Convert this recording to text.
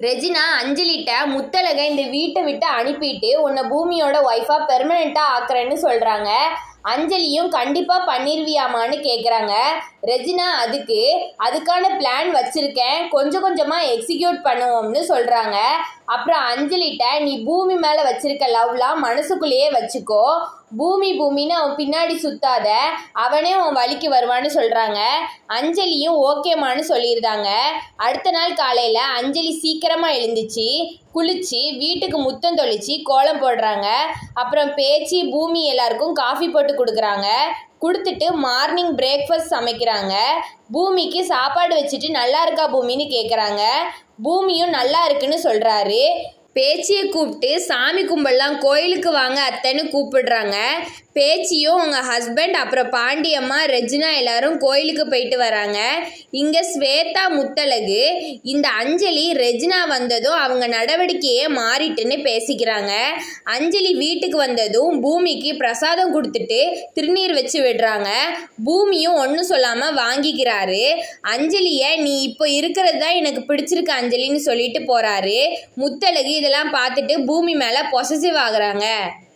Regina அஞ்சலிட்ட முத்தழக இந்த வீட்டை விட்டு அனுப்பிட்டு உன்னை பூமியோட ஒய்ஃபாக பெர்மனெண்ட்டாக ஆக்குறேன்னு சொல்கிறாங்க அஞ்சலியும் கண்டிப்பாக பண்ணிருவியாமான்னு கேட்குறாங்க ரெஜினா அதுக்கு அதுக்கான பிளான் வச்சுருக்கேன் கொஞ்சம் கொஞ்சமாக எக்ஸிக்யூட் பண்ணுவோம்னு சொல்கிறாங்க அப்புறம் அஞ்சலிட்ட நீ பூமி மேலே வச்சிருக்க லவ்லாம் மனசுக்குள்ளேயே வச்சுக்கோ பூமி பூமின்னு அவன் பின்னாடி சுத்தாத அவனே உன் வழிக்கு வருவான்னு சொல்கிறாங்க அஞ்சலியும் ஓகேமான்னு சொல்லியிருந்தாங்க அடுத்த நாள் காலையில் அஞ்சலி சீக்கிரமாக எழுந்துச்சு குளிச்சு வீட்டுக்கு முத்தம் தொளிச்சு கோலம் போடுறாங்க அப்புறம் பேச்சு பூமி எல்லாருக்கும் காஃபி போட்டு கொடுக்குறாங்க கொடுத்துட்டு மார்னிங் பிரேக்ஃபாஸ்ட் சமைக்கிறாங்க பூமிக்கு சாப்பாடு வச்சுட்டு நல்லா இருக்கா பூமின்னு கேட்குறாங்க பூமியும் நல்லா இருக்குன்னு சொல்கிறாரு பேச்சியை கூப்பிட்டு சாமி கும்பிடலாம் கோயிலுக்கு வாங்க அத்தைன்னு கூப்பிடுறாங்க பேச்சியும் அவங்க ஹஸ்பண்ட் அப்புறம் பாண்டியம்மா ரெஜினா எல்லாரும் கோயிலுக்கு போயிட்டு வராங்க இங்கே ஸ்வேதா முத்தழகு இந்த அஞ்சலி ரெஜினா வந்ததும் அவங்க நடவடிக்கையே மாறிட்டுன்னு பேசிக்கிறாங்க அஞ்சலி வீட்டுக்கு வந்ததும் பூமிக்கு பிரசாதம் கொடுத்துட்டு திருநீர் வச்சு விடுறாங்க பூமியும் ஒன்றும் சொல்லாமல் வாங்கிக்கிறாரு அஞ்சலியை நீ இப்போ இருக்கிறது தான் எனக்கு பிடிச்சிருக்கு அஞ்சலின்னு சொல்லிட்டு போகிறாரு முத்தழகு இதெல்லாம் பார்த்துட்டு பூமி மேலே பொசசிவ் ஆகுறாங்க